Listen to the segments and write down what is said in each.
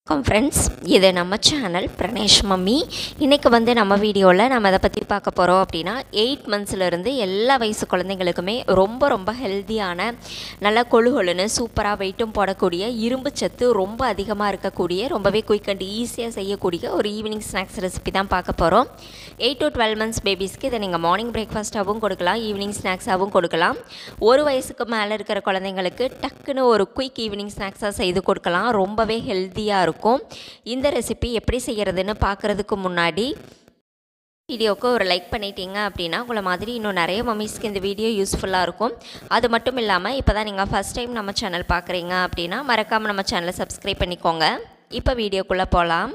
வணக்கம் ஃப்ரெண்ட்ஸ் இது நம்ம சேனல் பிரணேஷ் மம்மி இன்றைக்கி வந்து நம்ம வீடியோவில் நம்ம அதை பற்றி பார்க்க போகிறோம் அப்படின்னா எயிட் மந்த்ஸ்லேருந்து எல்லா வயசு குழந்தைங்களுக்குமே ரொம்ப ரொம்ப ஹெல்த்தியான நல்ல கொழு கொழுன்னு சூப்பராக வெயிட்டும் போடக்கூடிய இரும்பு சத்து ரொம்ப அதிகமாக இருக்கக்கூடிய ரொம்பவே குயிக் அண்ட் ஈஸியாக செய்யக்கூடிய ஒரு ஈவினிங் ஸ்நாக்ஸ் ரெசிபி தான் பார்க்க போகிறோம் எயிட் டு டுவெல் மந்த்ஸ் பேபிஸ்க்கு இதை நீங்கள் மார்னிங் பிரேக்ஃபாஸ்ட்டாகவும் கொடுக்கலாம் ஈவினிங் ஸ்நாக்ஸாகவும் கொடுக்கலாம் ஒரு வயசுக்கு மேலே இருக்கிற குழந்தைங்களுக்கு டக்குன்னு ஒரு குயிக் ஈவினிங் ஸ்நாக்ஸாக செய்து கொடுக்கலாம் ரொம்பவே ஹெல்த்தியாக இருக்கும் இந்த ரெசிபி எப்படி செய்கிறதுன்னு பார்க்குறதுக்கு முன்னாடி வீடியோவுக்கு ஒரு லைக் பண்ணிட்டீங்க அப்படின்னா உங்களை மாதிரி இன்னும் நிறைய மம்மிஸ்க்கு இந்த வீடியோ யூஸ்ஃபுல்லாக இருக்கும் அது மட்டும் இல்லாமல் இப்போ தான் நீங்கள் ஃபஸ்ட் டைம் நம்ம சேனல் பார்க்குறீங்க அப்படின்னா மறக்காமல் நம்ம சேனலை சப்ஸ்கிரைப் பண்ணிக்கோங்க இப்போ வீடியோக்குள்ளே போகலாம்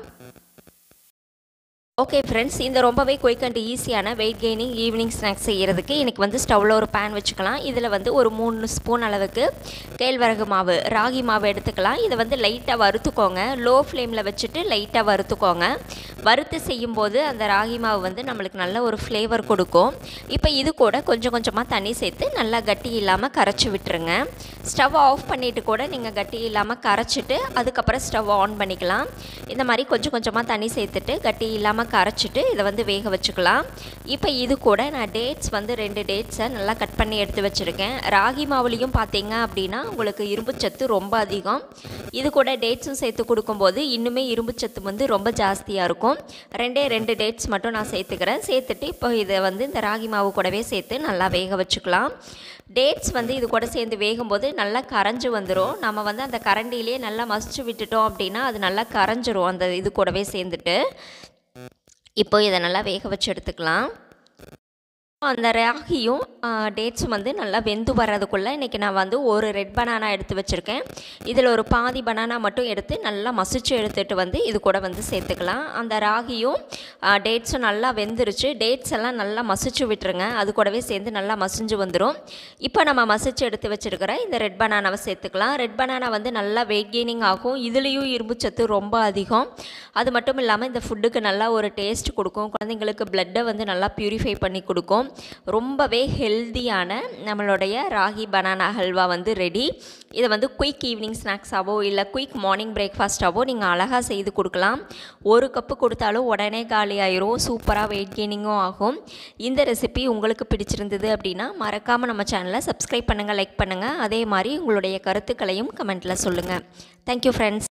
ஓகே ஃப்ரெண்ட்ஸ் இந்த ரொம்பவே குயிக் அண்ட் ஈஸியான வெயிட் கெய்னிங் ஈவினிங் ஸ்நாக்ஸ் செய்கிறதுக்கு இன்றைக்கி வந்து ஸ்டவ்வில் ஒரு பேன் வச்சுக்கலாம் இதில் வந்து ஒரு மூணு ஸ்பூன் அளவுக்கு கேழ்வரகு மாவு ராகி மாவு எடுத்துக்கலாம் இதை வந்து லைட்டாக வறுத்துக்கோங்க லோ ஃப்ளேமில் வச்சுட்டு லைட்டாக வறுத்துக்கோங்க வறுத்து செய்யும்போது அந்த ராகி மாவு வந்து நம்மளுக்கு நல்ல ஒரு ஃப்ளேவர் கொடுக்கும் இப்போ இது கூட கொஞ்சம் கொஞ்சமாக தண்ணி சேர்த்து நல்லா கட்டி இல்லாமல் கரைச்சி விட்டுருங்க ஸ்டவ் ஆஃப் பண்ணிவிட்டு கூட நீங்கள் கட்டி இல்லாமல் கரைச்சிட்டு அதுக்கப்புறம் ஸ்டவ் ஆன் பண்ணிக்கலாம் இந்த மாதிரி கொஞ்சம் கொஞ்சமாக தண்ணி சேர்த்துட்டு கட்டி இல்லாமல் கரைச்சிட்டு இதை வந்து வேக வச்சுக்கலாம் இப்போ இது கூட நான் டேட்ஸ் வந்து ரெண்டு டேட்ஸை நல்லா கட் பண்ணி எடுத்து வச்சுருக்கேன் ராகி மாவுலேயும் பார்த்தீங்க அப்படின்னா உங்களுக்கு இரும்புச்சத்து ரொம்ப அதிகம் இது கூட டேட்ஸும் சேர்த்து கொடுக்கும்போது இன்னுமே இரும்புச்சத்து வந்து ரொம்ப ஜாஸ்தியாக இருக்கும் ரெண்டே ரெண்டு டேட்ஸ் மட்டும் நான் சேர்த்துக்கிறேன் சேர்த்துட்டு இப்போ இதை வந்து இந்த ராகி மாவு கூடவே சேர்த்து நல்லா வேக வச்சுக்கலாம் டேட்ஸ் வந்து இது கூட சேர்ந்து வேகும்போது நல்லா கரைஞ்சி வந்துடும் நம்ம வந்து அந்த கரண்டிலே நல்லா மசிச்சு விட்டுட்டோம் அப்படின்னா அது நல்லா கரைஞ்சிரும் அந்த இது கூடவே சேர்ந்துட்டு இப்போ இதை நல்லா வேக வச்சு எடுத்துக்கலாம் அந்த ராகியும் டேட்ஸும் வந்து நல்லா வெந்து வர்றதுக்குள்ளே இன்றைக்கி நான் வந்து ஒரு ரெட் பனானா எடுத்து வச்சுருக்கேன் இதில் ஒரு பாதி பனானா மட்டும் எடுத்து நல்லா மசிச்சு எடுத்துகிட்டு வந்து இது கூட வந்து சேர்த்துக்கலாம் அந்த ராகியும் டேட்ஸும் நல்லா வெந்துருச்சு டேட்ஸ் எல்லாம் நல்லா மசிச்சு விட்டுருங்க அது கூடவே சேர்ந்து நல்லா மசிஞ்சு வந்துடும் இப்போ நம்ம மசிச்சு எடுத்து வச்சுருக்கிற இந்த ரெட் பனானாவை சேர்த்துக்கலாம் ரெட் பனானா வந்து நல்லா வெயிட் கெய்னிங் ஆகும் இதுலேயும் இரும்புச்சத்து ரொம்ப அதிகம் அது மட்டும் இல்லாமல் இந்த ஃபுட்டுக்கு நல்லா ஒரு டேஸ்ட் கொடுக்கும் குழந்தைங்களுக்கு பிளட்டை வந்து நல்லா ப்யூரிஃபை பண்ணி கொடுக்கும் ரொம்பவே ஹெல்த்தியான நம்மளுடைய ராகி பனானா ஹல்வா வந்து ரெடி இதை வந்து குயிக் ஈவினிங் ஸ்நாக்ஸாவோ இல்லை குயிக் மார்னிங் பிரேக்ஃபாஸ்ட்டாவோ நீங்கள் அழகாக செய்து கொடுக்கலாம் ஒரு கப்பு கொடுத்தாலும் உடனே காலி ஆயிரும் சூப்பராக வெயிட் கெய்னிங்கும் ஆகும் இந்த ரெசிபி உங்களுக்கு பிடிச்சிருந்தது அப்படின்னா மறக்காமல் நம்ம சேனலை சப்ஸ்கிரைப் பண்ணுங்கள் லைக் பண்ணுங்கள் அதே மாதிரி உங்களுடைய கருத்துக்களையும் கமெண்ட்டில் சொல்லுங்கள் தேங்க்யூ ஃப்ரெண்ட்ஸ்